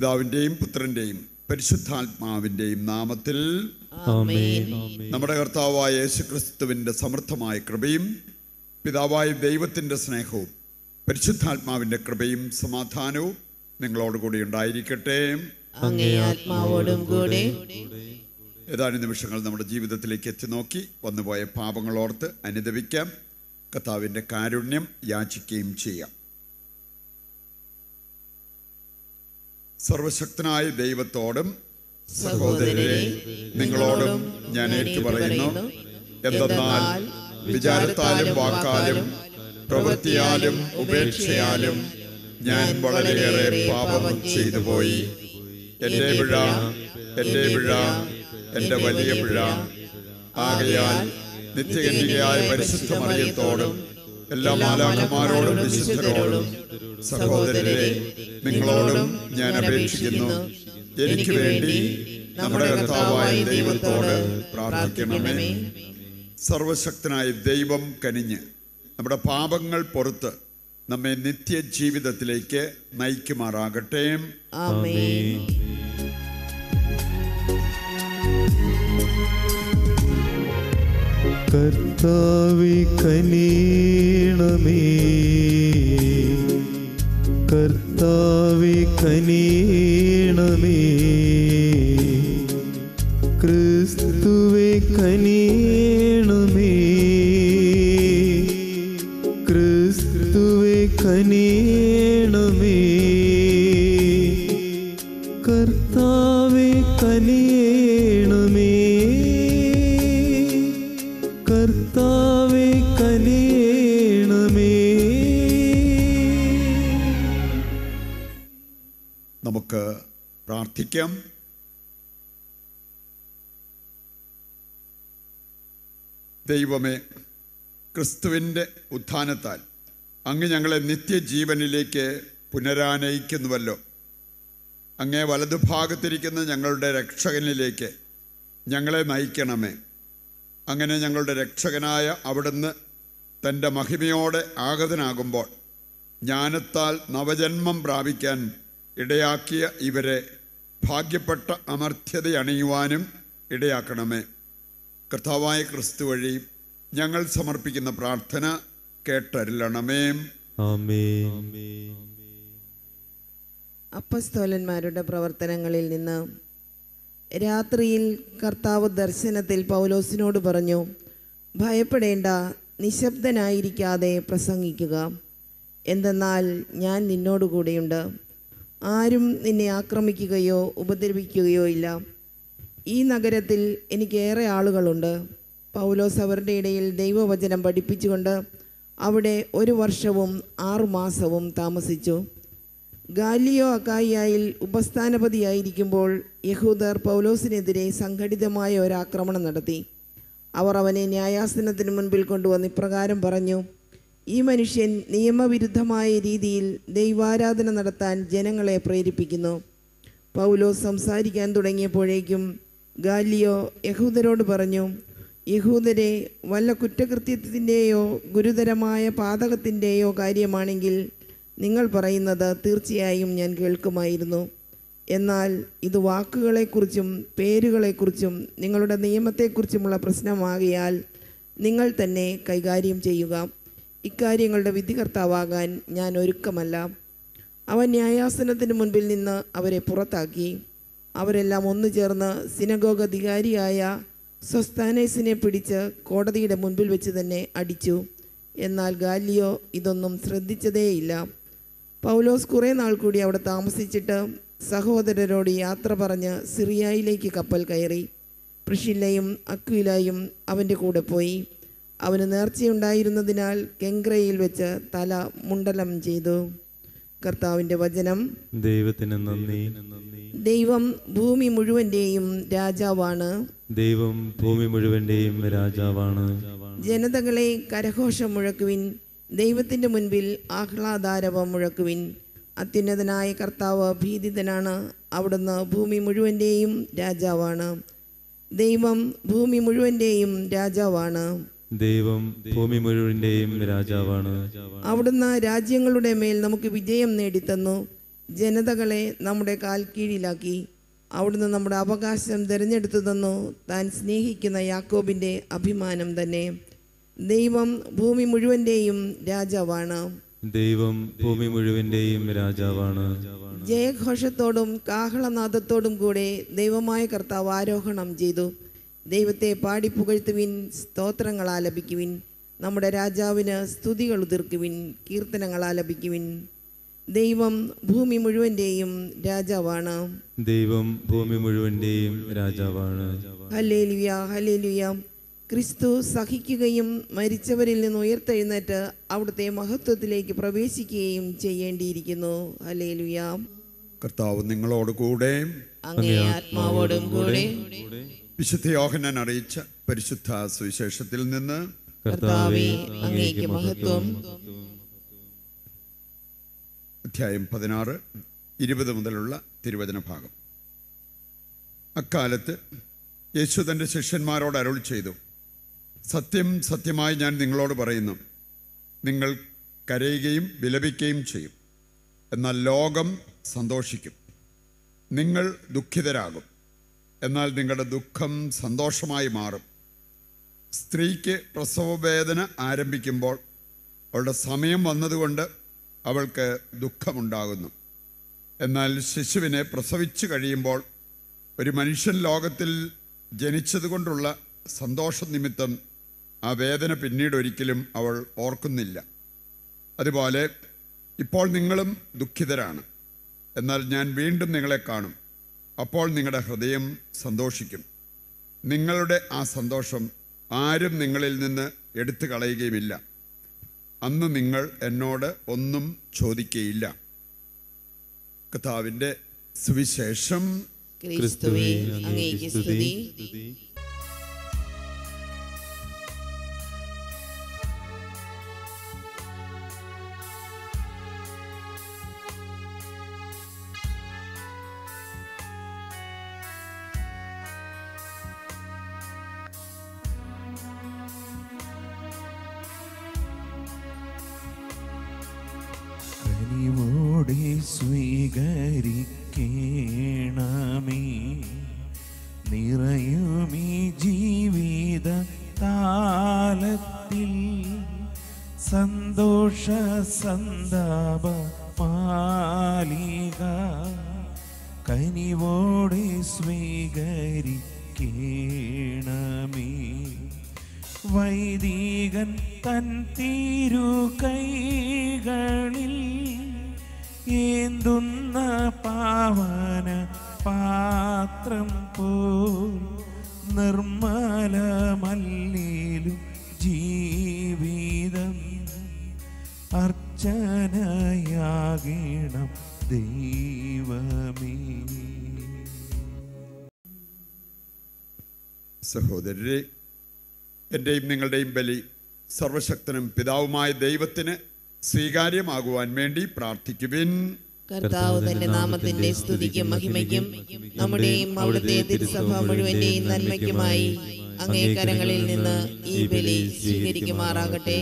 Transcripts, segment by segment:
പിതാവിൻ്റെയും പുത്രൻ്റെയും പരിശുദ്ധാത്മാവിൻ്റെയും നാമത്തിൽ ആമേൻ നമ്മുടെ കർത്താവായ യേശുക്രിസ്തുവിൻ്റെ സമൃദ്ധമായ കൃപയും പിതാവായ ദൈവത്തിൻ്റെ സ്നേഹവും പരിശുദ്ധാത്മാവിൻ്റെ കൃപയും സമാധാനവും നിങ്ങളോടുകൂടി ഉണ്ടായിരിക്കട്ടെ അങ്ങേ ആത്മാവോടും കൂടെ ഏതാനും നിമിഷങ്ങൾ നമ്മുടെ ജീവിതത്തിലേക്ക് എത്തി നോക്കി വന്നുപോയ പാപങ്ങളോർത്ത് അനുദവിക്കാം കർത്താവിൻ്റെ കാരുണ്യം യാചിക്കുകയും ചെയ്യാം സർവശക്തനായ ദൈവത്തോടും സഹോദരരെ നിങ്ങളോടും ഞാൻ ഏറ്റുപറയുന്നു എന്തെന്നാൽ വിചാരത്താലും വാക്കാലും പ്രവൃത്തിയാലും ഉപേക്ഷയാലും ഞാൻ വളരെയേറെ പാപം ചെയ്തു പോയി എൻ്റെ പിഴ എൻ്റെ പിഴ എൻ്റെ വലിയ പിഴ ആകയാൽ നിത്യകന്യകയായ പരിശുദ്ധ മറിയത്തോടും എല്ലാ മാലാഖമാരോടും വിശുദ്ധരോടും സഹോദരരെ നിങ്ങളോടും ഞാൻ അപേക്ഷിക്കുന്നു എനിക്ക് വേണ്ടി നമ്മുടെ കർത്താവായ ദൈവത്തോട് പ്രാർത്ഥിക്കണമേ സർവശക്തനായ ദൈവം കനിഞ്ഞ് നമ്മുടെ പാപങ്ങൾ പുറത്ത് നമ്മെ നിത്യജീവിതത്തിലേക്ക് നയിക്കുമാറാകട്ടെ ആമേൻ കർത്താവി കനീണമേ കർത്താവി കനീണമേ ക്രിസ്തുവെ കനീണമേ ക്രിസ്തുവെ കനീണമേ കർത്താവെ കനിയണമേ കർത്താവെ കനിയണമേ നമുക്ക് പ്രാർത്ഥിക്കാം ദൈവമേ ക്രിസ്തുവിൻ്റെ ഉത്ഥാനത്താൽ അങ്ങ് ഞങ്ങളെ നിത്യജീവനിലേക്ക് പുനരാനയിക്കുന്നുവല്ലോ അങ്ങേ വലതുഭാഗത്തിരിക്കുന്ന ഞങ്ങളുടെ രക്ഷകനിലേക്ക് ഞങ്ങളെ നയിക്കണമേ അങ്ങനെ ഞങ്ങളുടെ രക്ഷകനായ അവിടുന്ന് തൻ്റെ മഹിമയോടെ ആഗതനാകുമ്പോൾ ജ്ഞാനത്താൽ നവജന്മം പ്രാപിക്കാൻ ഇടയാക്കിയ ഇവരെ ഭാഗ്യപ്പെട്ട അമർത്യതയണിയുവാനും ഇടയാക്കണമേ കർത്താവായ ക്രിസ്തു വഴി ഞങ്ങൾ സമർപ്പിക്കുന്ന പ്രാർത്ഥന കേട്ടരുളണമേ ആമേൻ അപ്പസ്തോലന്മാരുടെ പ്രവർത്തനങ്ങളിൽ നിന്ന് രാത്രിയിൽ കർത്താവ് ദർശനത്തിൽ പൗലോസിനോട് പറഞ്ഞു ഭയപ്പെടേണ്ട നിശബ്ദനായിരിക്കാതെ പ്രസംഗിക്കുക എന്തെന്നാൽ ഞാൻ നിന്നോടുകൂടെയുണ്ട് ആരും നിന്നെ ആക്രമിക്കുകയോ ഉപദ്രവിക്കുകയോ ഇല്ല ഈ നഗരത്തിൽ എനിക്കേറെ ആളുകളുണ്ട് പൗലോസ് അവരുടെ ഇടയിൽ ദൈവവചനം പഠിപ്പിച്ചുകൊണ്ട് അവിടെ ഒരു വർഷവും ആറുമാസവും താമസിച്ചു ഗാലിയോ അക്കായിയായിൽ ഉപസ്ഥാനപതിയായിരിക്കുമ്പോൾ യഹൂദർ പൗലോസിനെതിരെ സംഘടിതമായ ഒരാക്രമണം നടത്തി അവർ അവനെ ന്യായാസനത്തിന് മുൻപിൽ കൊണ്ടുവന്ന് ഇപ്രകാരം പറഞ്ഞു ഈ മനുഷ്യൻ നിയമവിരുദ്ധമായ രീതിയിൽ ദൈവാരാധന നടത്താൻ ജനങ്ങളെ പ്രേരിപ്പിക്കുന്നു പൗലോസ് സംസാരിക്കാൻ തുടങ്ങിയപ്പോഴേക്കും ഗാലിയോ യഹൂദരോട് പറഞ്ഞു യഹൂദരെ വല്ല കുറ്റകൃത്യത്തിൻ്റെയോ ഗുരുതരമായ പാതകത്തിൻ്റെയോ കാര്യമാണെങ്കിൽ നിങ്ങൾ പറയുന്നത് തീർച്ചയായും ഞാൻ കേൾക്കുമായിരുന്നു എന്നാൽ ഇത് വാക്കുകളെക്കുറിച്ചും പേരുകളെക്കുറിച്ചും നിങ്ങളുടെ നിയമത്തെക്കുറിച്ചുമുള്ള പ്രശ്നമാകിയാൽ നിങ്ങൾ തന്നെ കൈകാര്യം ചെയ്യുക ഇക്കാര്യങ്ങളുടെ വിധികർത്താവാകാൻ ഞാൻ ഒരുക്കമല്ല അവൻ ന്യായാസനത്തിന് മുൻപിൽ നിന്ന് അവരെ പുറത്താക്കി അവരെല്ലാം ഒന്നു ചേർന്ന് സിനഗോഗ് അധികാരിയായ സ്വസ്ഥാനേസിനെ പിടിച്ച് കോടതിയുടെ മുൻപിൽ വെച്ച് തന്നെ അടിച്ചു എന്നാൽ ഗാലിയോ ഇതൊന്നും ശ്രദ്ധിച്ചതേയില്ല പൗലോസ് കുറേ നാൾ കൂടി അവിടെ താമസിച്ചിട്ട് സഹോദരരോട് യാത്ര പറഞ്ഞ് സിറിയയിലേക്ക് കപ്പൽ കയറി പ്രിഷില്ലയും അക്വിലയും അവൻ്റെ കൂടെ പോയി അവന് നേർച്ചയുണ്ടായിരുന്നതിനാൽ കെങ്ക്രയിൽ വെച്ച് തല മുണ്ടലം ചെയ്തു കർത്താവിൻ്റെ വചനം ദൈവത്തിന് നന്ദി ദൈവം ഭൂമി മുഴുവൻ്റെയും രാജാവാണ് ദൈവം ഭൂമി മുഴുവന്റെയും രാജാവാണ് ജനതകളെ കരഘോഷം മുഴക്കുവിൻ ദൈവത്തിൻ്റെ മുൻപിൽ ആഹ്ലാദാരവം മുഴക്കുവിൻ അത്യുന്നതനായ കർത്താവ് ഭീതിതനാണ് അവിടുന്ന് ഭൂമി മുഴുവൻ്റെയും രാജാവാണ് ദൈവം ഭൂമി മുഴുവൻ്റെയും രാജാവാണ് ദൈവം ഭൂമി മുഴുവന്റെയും രാജാവാണ് അവിടുന്ന് രാജ്യങ്ങളുടെ മേൽ നമുക്ക് വിജയം നേടിത്തന്നു ജനതകളെ നമ്മുടെ കാൽ കീഴിലാക്കി അവിടുന്ന് നമ്മുടെ അവകാശം തിരഞ്ഞെടുത്തു തന്നു താൻ സ്നേഹിക്കുന്ന യാക്കോബിൻ്റെ അഭിമാനം തന്നെ ദൈവം ഭൂമി മുഴുവൻ്റെയും രാജാവാണ് ദൈവം ഭൂമി മുഴുവന്റെയും രാജാവാണ് ജയഘോഷത്തോടും കാഹളനാദത്തോടും കൂടെ ദൈവമായ കർത്താവ് ആരോഹണം ചെയ്തു ദൈവത്തെ പാടി പുകഴ്ത്തുവിൻ സ്തോത്രങ്ങൾ ആലപിക്കുവിൻ നമ്മുടെ രാജാവിന് സ്തുതികൾ ഉതിർക്കുവിൻ കീർത്തനങ്ങൾ ആലപിക്കുവിൻ ദൈവം ഭൂമി മുഴുവൻ്റെയും രാജാവാണ് ദൈവം ഭൂമി മുഴുവന്റെയും രാജാവാണ് ഹലേലുയ ഹലേലുയ ക്രിസ്തു സഹിക്കുകയും മരിച്ചവരിൽ നിന്ന് ഉയർത്തെഴുന്നേറ്റ് അവിടുത്തെ മഹത്വത്തിലേക്ക് പ്രവേശിക്കുകയും ചെയ്യേണ്ടിയിരിക്കുന്നു ഹലേലുയ കർത്താവ് നിങ്ങളോട് കൂടെ അങ്ങേ ആത്മാവോടും കൂടെ വിശുദ്ധ യോഹന്നാൻ അറിയിച്ച പരിശുദ്ധ സുവിശേഷത്തിൽ നിന്ന് കർത്താവെ അങ്ങേക്ക് മഹത്വം അധ്യായം പതിനാറ് ഇരുപത് മുതലുള്ള തിരുവചന ഭാഗം അക്കാലത്ത് യേശു തൻ്റെ ശിഷ്യന്മാരോട് അരുൾ ചെയ്തു സത്യം സത്യമായി ഞാൻ നിങ്ങളോട് പറയുന്നു നിങ്ങൾ കരയുകയും വിലപിക്കുകയും ചെയ്യും എന്നാൽ ലോകം സന്തോഷിക്കും നിങ്ങൾ ദുഃഖിതരാകും എന്നാൽ നിങ്ങളുടെ ദുഃഖം സന്തോഷമായി മാറും സ്ത്രീക്ക് പ്രസവവേദന ആരംഭിക്കുമ്പോൾ അവളുടെ സമയം വന്നതുകൊണ്ട് അവൾക്ക് ദുഃഖമുണ്ടാകുന്നു എന്നാൽ ശിശുവിനെ പ്രസവിച്ചു കഴിയുമ്പോൾ ഒരു മനുഷ്യൻ ലോകത്തിൽ ജനിച്ചതുകൊണ്ടുള്ള സന്തോഷ നിമിത്തം ആ വേദന പിന്നീട് ഒരിക്കലും അവൾ ഓർക്കുന്നില്ല അതുപോലെ ഇപ്പോൾ നിങ്ങളും ദുഃഖിതരാണ് എന്നാൽ ഞാൻ വീണ്ടും നിങ്ങളെ കാണും അപ്പോൾ നിങ്ങളുടെ ഹൃദയം സന്തോഷിക്കും നിങ്ങളുടെ ആ സന്തോഷം ആരും നിങ്ങളിൽ നിന്ന് എടുത്തു കളയുകയുമില്ല അന്ന് നിങ്ങൾ എന്നോട് ഒന്നും ചോദിക്കുകയില്ല കഥാവിൻ്റെ സുവിശേഷം ക്രിസ്തുവേ അങ്ങേക്ക് സ്തുതി കനിവോടെ സ്വീകരിക്കണമേ നിറയുമീ ജീവിത താലത്തിൽ സന്തോഷ സന്താപ മാലിക കനിവോടെ സ്വീകരിക്കണമേ വൈദികൻ തൻ തീരു കൈകളിൽ ഏന്തുന്ന പാവന പാത്രം പോൽ നിർമ്മലമല്ലേലും ജീവിതം അർച്ചനയാകണം ദൈവമേ സഹോദരരെ എൻ്റെയും നിങ്ങളുടെയും ബലി സർവശക്തനും പിതാവുമായ ദൈവത്തിന് സ്വീകാര്യമാകുവാൻ വേണ്ടി പ്രാർത്ഥിക്കുവിൻ കർത്താവ് തന്റെ നാമത്തിന്റെ സ്തുതിക്കും മഹിമയ്ക്കും നമ്മുടെയും അവിടുത്തെ തിരുസഭ മുഴുവന്റെയും നന്മയ്ക്കുമായി അങ്ങേ കരങ്ങളിൽ നിന്ന് ഈ ബലി സ്വീകരിക്കുമാറാകട്ടെ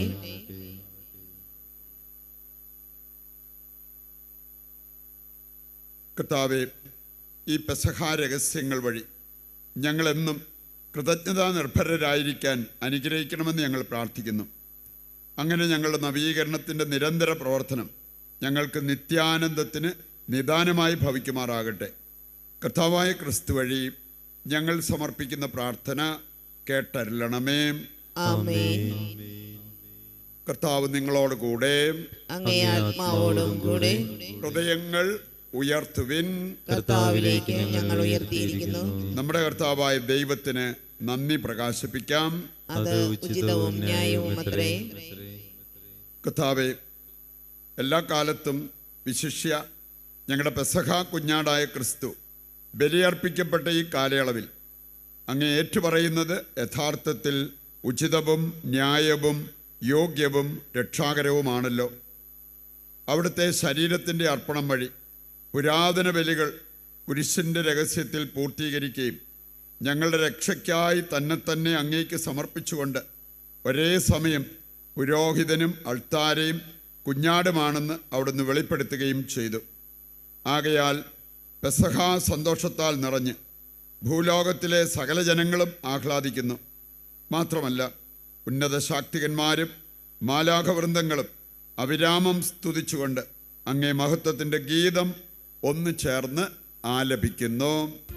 കർത്താവെ ഈ പെസഹ രഹസ്യങ്ങൾ വഴി ഞങ്ങളെന്നും കൃതജ്ഞതാ നിർഭരരായിരിക്കാൻ അനുഗ്രഹിക്കണമെന്ന് ഞങ്ങൾ പ്രാർത്ഥിക്കുന്നു അങ്ങനെ ഞങ്ങളുടെ നവീകരണത്തിൻ്റെ നിരന്തര പ്രവർത്തനം ഞങ്ങൾക്ക് നിത്യാനന്ദത്തിന് നിദാനമായി ഭവിക്കുമാറാകട്ടെ കർത്താവായ ക്രിസ്തു വഴി ഞങ്ങൾ സമർപ്പിക്കുന്ന പ്രാർത്ഥന കേട്ടരുളണമേ ആമേൻ കർത്താവ് നിങ്ങളോട് കൂടെ അങ്ങേ ആത്മാവോടും കൂടെ ഹൃദയങ്ങൾ ഉയർത്തുവിൻ കർത്താവിലേക്ക് ഞങ്ങൾ ഉയർത്തിയിരിക്കുന്നു നമ്മുടെ കർത്താവായ ദൈവത്തിന് നന്ദി പ്രകാശിപ്പിക്കാം അത് ഉചിതവും ന്യായവും അത്രേ കർത്താവെ എല്ലാ കാലത്തും വിശിഷ്യ ഞങ്ങളുടെ പെസഹ കുഞ്ഞാടായ ക്രിസ്തു ബലിയർപ്പിക്കപ്പെട്ട ഈ കാലയളവിൽ അങ്ങ് ഏറ്റുപറയുന്നത് യഥാർത്ഥത്തിൽ ഉചിതവും ന്യായവും യോഗ്യവും രക്ഷാകരവുമാണല്ലോ അവിടുത്തെ ശരീരത്തിൻ്റെ അർപ്പണം വഴി പുരാതന ബലികൾ കുരിശിൻ്റെ രഹസ്യത്തിൽ പൂർത്തീകരിക്കുകയും ഞങ്ങളുടെ രക്ഷയ്ക്കായി തന്നെ തന്നെ അങ്ങേക്ക് സമർപ്പിച്ചുകൊണ്ട് ഒരേ സമയം പുരോഹിതനും അൾത്താരയും കുഞ്ഞാടുമാണെന്ന് അവിടുന്ന് വെളിപ്പെടുത്തുകയും ചെയ്തു ആകയാൽ പെസഹ സന്തോഷത്താൽ നിറഞ്ഞ് ഭൂലോകത്തിലെ സകല ജനങ്ങളും ആഹ്ലാദിക്കുന്നു മാത്രമല്ല ഉന്നത ശാക്തികന്മാരും മാലാഘവൃന്ദങ്ങളും അവിരാമം സ്തുതിച്ചുകൊണ്ട് അങ്ങേ മഹത്വത്തിൻ്റെ ഗീതം ഒന്ന് ചേർന്ന് ആലപിക്കുന്നു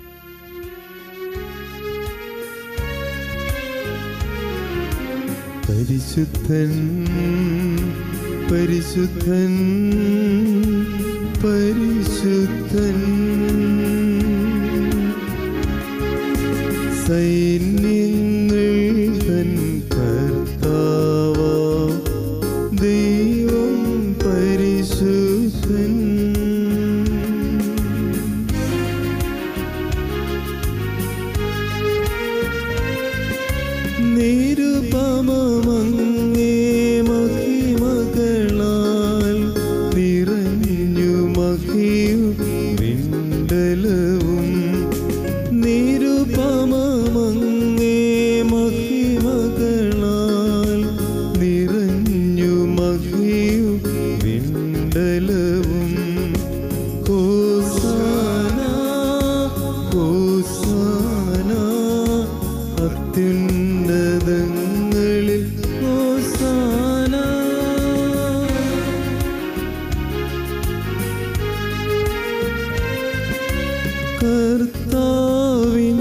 പരിശുദ്ധൻ പരിശുദ്ധൻ പരിശുദ്ധൻ സൈന്യങ്ങൾ തൻ കർത്താവ ദൈവം പരിശുദ്ധൻ നിരുപമങ്ങേ മഹിമകളാൽ നിറഞ്ഞു മഹിയും വിണ്ടലവും നിരുപമങ്ങേ മഹിമകളാൽ നിറഞ്ഞു മഹിയും വിണ്ടലവും ഹോസാന ഹോസാന അത്യുന്നതങ്ങളിൽ ഹോസാന കർത്താവിൻ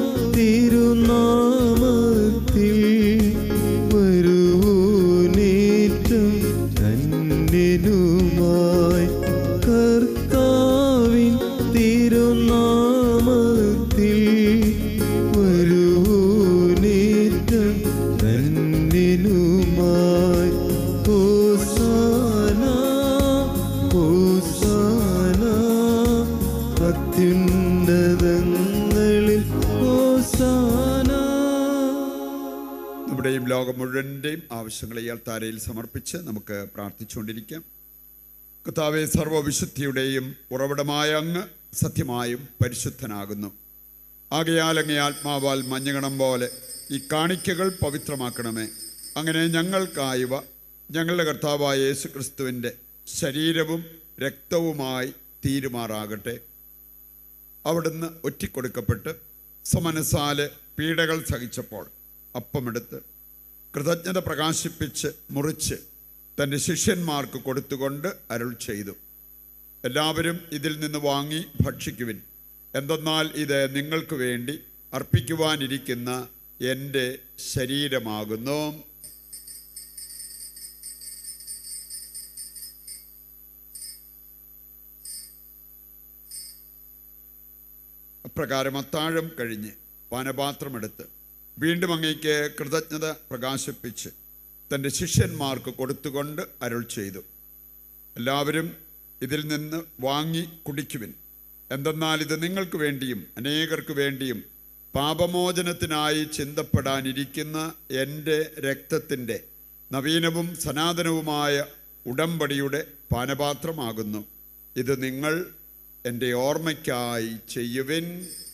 തിരുനാമത്തിൽ വരുവോനേറ്റം ധന്യനുമായി കർത്താവിൻ തിരുനാമത്തിൽ വരുവോനേറ്റം ധന്യനുമായി ഹോസാന ഹോസാന അത്യുന്നതങ്ങളിൽ ഹോസാന നമ്മുടെ ഈ ലോകം മുഴുവൻ്റെയും ആവശ്യങ്ങളെ ഇയാൾ താരയിൽ സമർപ്പിച്ച് നമുക്ക് പ്രാർത്ഥിച്ചുകൊണ്ടിരിക്കാം കർത്താവെ സർവവിശുദ്ധിയുടെയും ഉറവിടമായ അങ്ങ് സത്യമായും പരിശുദ്ധനാകുന്നു ആകയാൽ അങ്ങേ ആത്മാവാൽ മഞ്ഞുകണം പോലെ ഈ കാണിക്കകൾ പവിത്രമാക്കണമേ അങ്ങനെ ഞങ്ങൾക്കായവ ഞങ്ങളുടെ കർത്താവായ യേശു ക്രിസ്തുവിൻ്റെ ശരീരവും രക്തവുമായി തീരുമാറാകട്ടെ അവിടുന്ന് ഒറ്റിക്കൊടുക്കപ്പെട്ട് സമനസാല് പീഡകൾ സഹിച്ചപ്പോൾ അപ്പമെടുത്ത് കൃതജ്ഞത പ്രകാശിപ്പിച്ച് മുറിച്ച് തൻ്റെ ശിഷ്യന്മാർക്ക് കൊടുത്തുകൊണ്ട് അരുൾ ചെയ്തു എല്ലാവരും ഇതിൽ നിന്ന് വാങ്ങി ഭക്ഷിക്കുവിൻ എന്തെന്നാൽ ഇത് നിങ്ങൾക്ക് വേണ്ടി അർപ്പിക്കുവാനിരിക്കുന്ന എൻ്റെ ശരീരമാകുന്നു അപ്രകാരം അത്താഴം കഴിഞ്ഞ് പാനപാത്രമെടുത്ത് വീണ്ടും അങ്ങേക്ക് കൃതജ്ഞത പ്രകാശിപ്പിച്ച് തൻ്റെ ശിഷ്യന്മാർക്ക് കൊടുത്തുകൊണ്ട് അരുൾ ചെയ്തു എല്ലാവരും ഇതിൽ നിന്ന് വാങ്ങി കുടിക്കുവിൻ എന്തെന്നാൽ ഇത് നിങ്ങൾക്ക് വേണ്ടിയും അനേകർക്ക് വേണ്ടിയും പാപമോചനത്തിനായി ചിന്തപ്പെടാനിരിക്കുന്ന എൻ്റെ രക്തത്തിൻ്റെ നവീനവും സനാതനവുമായ ഉടമ്പടിയുടെ പാനപാത്രമാകുന്നു ഇത് നിങ്ങൾ എൻ്റെ ഓർമ്മയ്ക്കായി ചെയ്യുവിൻ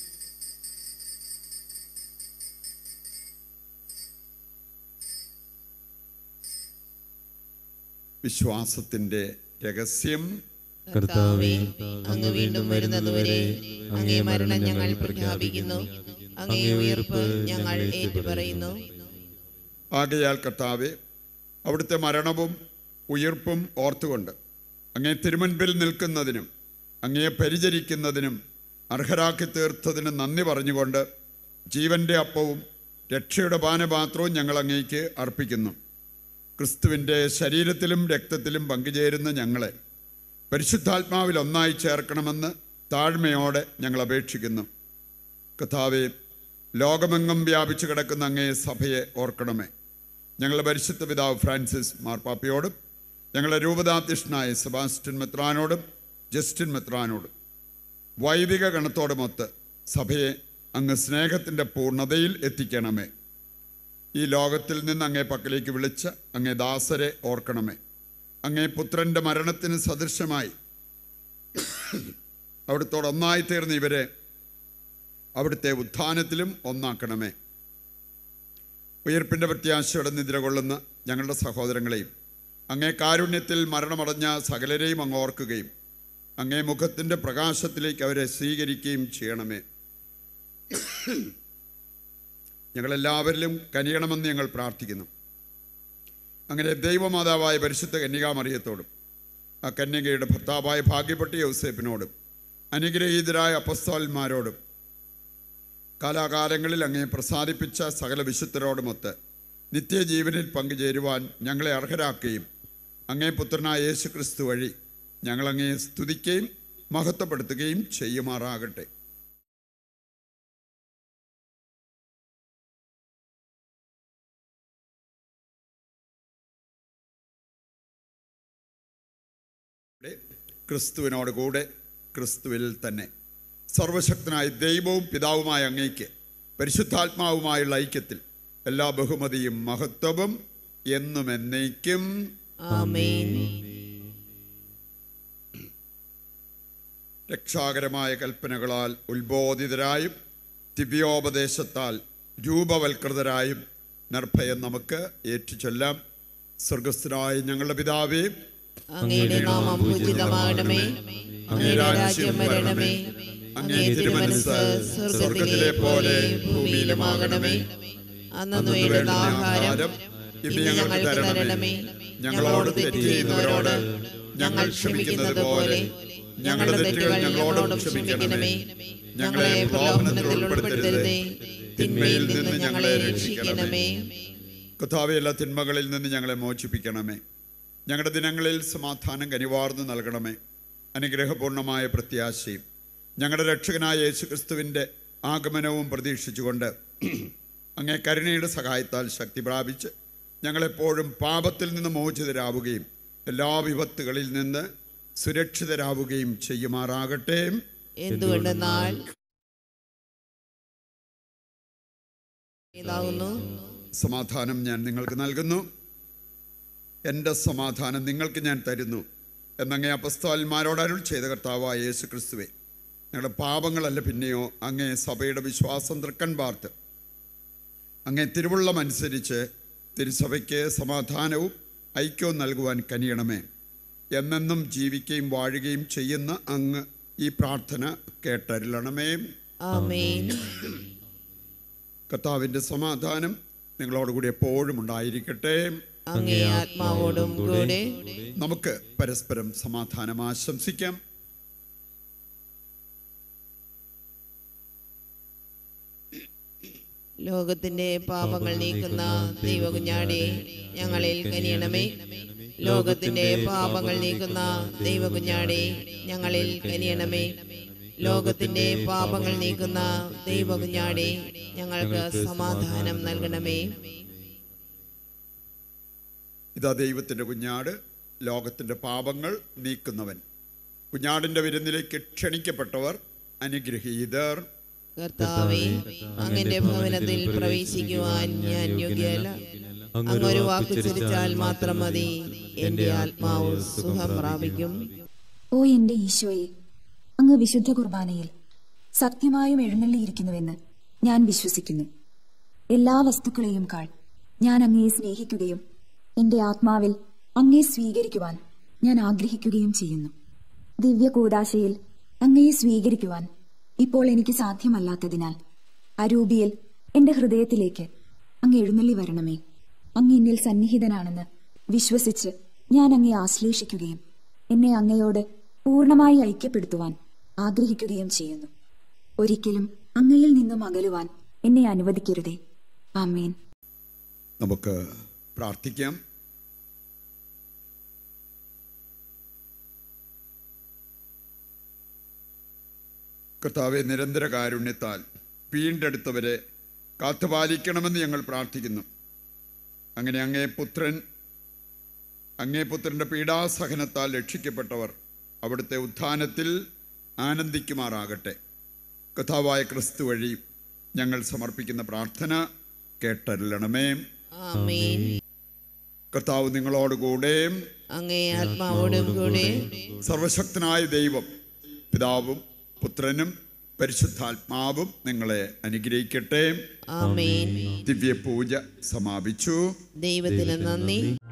വിശ്വാസത്തിൻ്റെ രഹസ്യം കർത്താവേ അങ്ങ് വീണ്ടും വരുന്നതുവരെ അങ്ങേ മരണം ഞങ്ങൾ പ്രഖ്യാപിക്കുന്നു അങ്ങേ ഉയർപ്പ് ഞങ്ങൾ ഏറ്റുപറയുന്നു ആകയാൽ കർത്താവെ അവിടുത്തെ മരണവും ഉയിർപ്പും ഓർത്തുകൊണ്ട് അങ്ങേ തിരുമുൻപിൽ നിൽക്കുന്നതിനും അങ്ങയെ പരിചരിക്കുന്നതിനും അർഹരാക്കി തീർത്തതിന് നന്ദി പറഞ്ഞുകൊണ്ട് ജീവന്റെ അപ്പവും രക്ഷയുടെ പാനപാത്രവും ഞങ്ങൾ അങ്ങേക്ക് അർപ്പിക്കുന്നു ക്രിസ്തുവിൻ്റെ ശരീരത്തിലും രക്തത്തിലും പങ്കുചേരുന്ന ഞങ്ങളെ പരിശുദ്ധാത്മാവിൽ ഒന്നായി ചേർക്കണമെന്ന് താഴ്മയോടെ ഞങ്ങൾ അപേക്ഷിക്കുന്നു കഥാവെ ലോകമെങ്ങും വ്യാപിച്ചു കിടക്കുന്ന അങ്ങേ സഭയെ ഓർക്കണമേ ഞങ്ങളുടെ പരിശുദ്ധ പിതാവ് ഫ്രാൻസിസ് മാർപ്പാപ്പയോടും ഞങ്ങളുടെ രൂപതാധ്യക്ഷനായ സെബാസ്റ്റ്യൻ മെത്രാനോടും ജസ്റ്റിൻ മെത്രാനോടും വൈദിക ഗണത്തോടുമൊത്ത് സഭയെ അങ്ങ് സ്നേഹത്തിൻ്റെ പൂർണ്ണതയിൽ എത്തിക്കണമേ ഈ ലോകത്തിൽ നിന്ന് അങ്ങേ പക്കലേക്ക് വിളിച്ച അങ്ങേ ദാസരെ ഓർക്കണമേ അങ്ങേ പുത്രൻ്റെ മരണത്തിന് സദൃശമായി അവിടുത്തോട് ഒന്നായി തീർന്ന ഇവരെ അവിടുത്തെ ഉത്ഥാനത്തിലും ഒന്നാക്കണമേ ഉയർപ്പിൻ്റെ പ്രത്യാശയോടെ നിദ്ര കൊള്ളുന്ന ഞങ്ങളുടെ സഹോദരങ്ങളെയും അങ്ങേ കാരുണ്യത്തിൽ മരണമടഞ്ഞ സകലരെയും അങ്ങ് ഓർക്കുകയും അങ്ങേ മുഖത്തിൻ്റെ പ്രകാശത്തിലേക്ക് അവരെ സ്വീകരിക്കുകയും ചെയ്യണമേ ഞങ്ങളെല്ലാവരിലും കനിയണമെന്ന് ഞങ്ങൾ പ്രാർത്ഥിക്കുന്നു അങ്ങനെ ദൈവമാതാവായ പരിശുദ്ധ കന്യകാമറിയത്തോടും ആ കന്യകയുടെ ഭർത്താവായ ഭാഗ്യപ്പെട്ട യൗസേപ്പിനോടും അനുഗ്രഹീതരായ അപ്പസ്തോന്മാരോടും കാലാകാലങ്ങളിൽ അങ്ങേ പ്രസാദിപ്പിച്ച സകല വിശുദ്ധരോടുമൊത്ത് നിത്യജീവനിൽ പങ്കുചേരുവാൻ ഞങ്ങളെ അർഹരാക്കുകയും അങ്ങേ പുത്രനായ യേശു ക്രിസ്തു വഴി ഞങ്ങളങ്ങേ സ്തുതിക്കുകയും മഹത്വപ്പെടുത്തുകയും ചെയ്യുമാറാകട്ടെ കൂടെ ക്രിസ്തുവിനോട് കൂടെ ക്രിസ്തുവിൽ തന്നെ സർവശക്തനായ ദൈവവും പിതാവുമായ അങ്ങേക്ക് പരിശുദ്ധാത്മാവുമായുള്ള ഐക്യത്തിൽ എല്ലാ ബഹുമതിയും മഹത്വവും എന്നും എന്നേക്കും ആമേൻ രക്ഷാകരമായ കൽപ്പനകളാൽ ഉത്ബോധിതരായും ദിവ്യോപദേശത്താൽ രൂപവൽകൃതരായും നിർഭയം നമുക്ക് ഏറ്റുചൊല്ലാം സ്വർഗസ്ഥനായ ഞങ്ങളുടെ പിതാവേ അങ്ങയുടെ നാമം പൂജിതമാകണമേ അങ്ങയുടെ രാജ്യം വരണമേ അങ്ങേ തിരുമനസ് സ്വർഗത്തിലെ പോലെ ഭൂമിയിലുമാകണമേ അന്നു വേണ്ടുന്ന ആഹാരം ഇന്ന് ഞങ്ങൾക്ക് തരണമേ ഞങ്ങളോട് തെറ്റ് ചെയ്യുന്നവരോട് ഞങ്ങൾ ക്ഷമിക്കുന്നത് പോലെ ഞങ്ങളുടെ തെറ്റുകൾ ഞങ്ങളോടും ക്ഷമിക്കണമേ ഞങ്ങളെ പ്രലോഭനത്തിൽ ഉൾപ്പെടുത്തരുതേ തിന്മയിൽ നിന്ന് ഞങ്ങളെ രക്ഷിക്കണമേ കഥാവെ എല്ലാ തിന്മകളിൽ നിന്ന് ഞങ്ങളെ മോചിപ്പിക്കണമേ ഞങ്ങളുടെ ദിനങ്ങളിൽ സമാധാനം കനിവാർന്നു നൽകണമേ അനുഗ്രഹപൂർണമായ പ്രത്യാശയും ഞങ്ങളുടെ രക്ഷകനായ യേശു ക്രിസ്തുവിൻ്റെ ആഗമനവും പ്രതീക്ഷിച്ചുകൊണ്ട് അങ്ങേ കരുണയുടെ സഹായത്താൽ ശക്തി പ്രാപിച്ച് ഞങ്ങളെപ്പോഴും പാപത്തിൽ നിന്ന് മോചിതരാവുകയും എല്ലാ വിപത്തുകളിൽ നിന്ന് സുരക്ഷിതരാവുകയും ചെയ്യുമാറാകട്ടെ എന്തുകൊണ്ടെന്നാൽ ഇതാകുന്നു സമാധാനം ഞാൻ നിങ്ങൾക്ക് നൽകുന്നു എൻ്റെ സമാധാനം നിങ്ങൾക്ക് ഞാൻ തരുന്നു എന്നങ്ങേ അപ്പസ്തോന്മാരോട് അരുൾ ചെയ്ത കർത്താവായ യേശു ക്രിസ്തുവെ ഞങ്ങളുടെ പാപങ്ങളല്ല പിന്നെയോ അങ്ങേ സഭയുടെ വിശ്വാസം തൃക്കൺ പാർത്ത് അങ്ങേ തിരുവുള്ളം അനുസരിച്ച് തിരുസഭയ്ക്ക് സമാധാനവും ഐക്യവും നൽകുവാൻ കനിയണമേ എന്നെന്നും ജീവിക്കുകയും വാഴുകയും ചെയ്യുന്ന അങ്ങ് ഈ പ്രാർത്ഥന കേട്ടരുളണമേ ആമേൻ കർത്താവിൻ്റെ സമാധാനം നിങ്ങളോടുകൂടി എപ്പോഴും ഉണ്ടായിരിക്കട്ടെ അങ്ങേ ആത്മാവോടും കൂടെ നമുക്ക് പരസ്പരം സമാധാനം ആശംസിക്കാം ലോകത്തിന്റെ പാപങ്ങൾ നീക്കുന്ന ദൈവകുഞ്ഞാടെ ഞങ്ങളിൽ കനിയണമേ ലോകത്തിന്റെ പാപങ്ങൾ നീക്കുന്ന ദൈവകുഞ്ഞാടെ ഞങ്ങളിൽ കനിയണമേ ലോകത്തിന്റെ പാപങ്ങൾ നീക്കുന്ന ദൈവകുഞ്ഞാടെ ഞങ്ങൾക്ക് സമാധാനം നൽകണമേ ഇതാ ദൈവത്തിൻ്റെ കുഞ്ഞാട് ലോകത്തിൻ്റെ പാപങ്ങൾ നീക്കുന്നവൻ കുഞ്ഞാടിൻ്റെ വിരുന്നിലേക്ക് ക്ഷണിക്കപ്പെട്ടവർ അനുഗ്രഹീതർ കർത്താവെ അങ്ങന്റെ ഭവനത്തിൽ പ്രവേശിക്കുവാൻ ഞാൻ യോഗ്യല്ല അങ്ങ് ഒരു വാക്കുച്ചരിച്ചാൽ മാത്രം മതി എന്റെ ആത്മാവ് സുഖം പ്രാപിക്കും ഓ എന്റെ ഈശോയെ അങ്ങ് വിശുദ്ധ കുർബാനയിൽ സത്യമായും എഴുന്നള്ളിയിരിക്കുന്നുവെന്ന് ഞാൻ വിശ്വസിക്കുന്നു എല്ലാ വസ്തുക്കളെയും കാൾ ഞാൻ അങ്ങയെ സ്നേഹിക്കുകയും എന്റെ ആത്മാവിൽ അങ്ങയെ സ്വീകരിക്കുവാൻ ഞാൻ ആഗ്രഹിക്കുകയും ചെയ്യുന്നു ദിവ്യ കൂദാശയിൽ അങ്ങയെ സ്വീകരിക്കുവാൻ ഇപ്പോൾ എനിക്ക് സാധ്യമല്ലാത്തതിനാൽ അരൂപിയിൽ എന്റെ ഹൃദയത്തിലേക്ക് അങ്ങ് എഴുന്നള്ളി വരണമേ അങ്ങ് എന്നിൽ സന്നിഹിതനാണെന്ന് വിശ്വസിച്ച് ഞാൻ അങ്ങയെ ആശ്ലേഷിക്കുകയും എന്നെ അങ്ങയോട് പൂർണ്ണമായി ഐക്യപ്പെടുത്തുവാൻ ആഗ്രഹിക്കുകയും ചെയ്യുന്നു ഒരിക്കലും അങ്ങയിൽ നിന്നും അകലുവാൻ എന്നെ അനുവദിക്കരുതേ ആമേൻ നമുക്ക് പ്രാർത്ഥിക്കാം കർത്താവെ നിരന്തര കാരുണ്യത്താൽ വീണ്ടെടുത്തവരെ കാത്തുപാലിക്കണമെന്ന് ഞങ്ങൾ പ്രാർത്ഥിക്കുന്നു അങ്ങനെ അങ്ങേ പുത്രൻ അങ്ങേ പുത്രൻ്റെ പീഡാസഹനത്താൽ രക്ഷിക്കപ്പെട്ടവർ അവിടുത്തെ ഉത്ഥാനത്തിൽ ആനന്ദിക്കുമാറാകട്ടെ കഥാവായ ക്രിസ്തു വഴി ഞങ്ങൾ സമർപ്പിക്കുന്ന പ്രാർത്ഥന കേട്ടരുളണമേ ആമേൻ കർത്താവ് നിങ്ങളോടുകൂടെ അങ്ങേ ആത്മാവോടും കൂടെ സർവശക്തനായ ദൈവം പിതാവും പുത്രനും പരിശുദ്ധാത്മാവും നിങ്ങളെ അനുഗ്രഹിക്കട്ടെ ആമേൻ ദിവ്യപൂജ സമാപിച്ചു ദൈവത്തിന് നന്ദി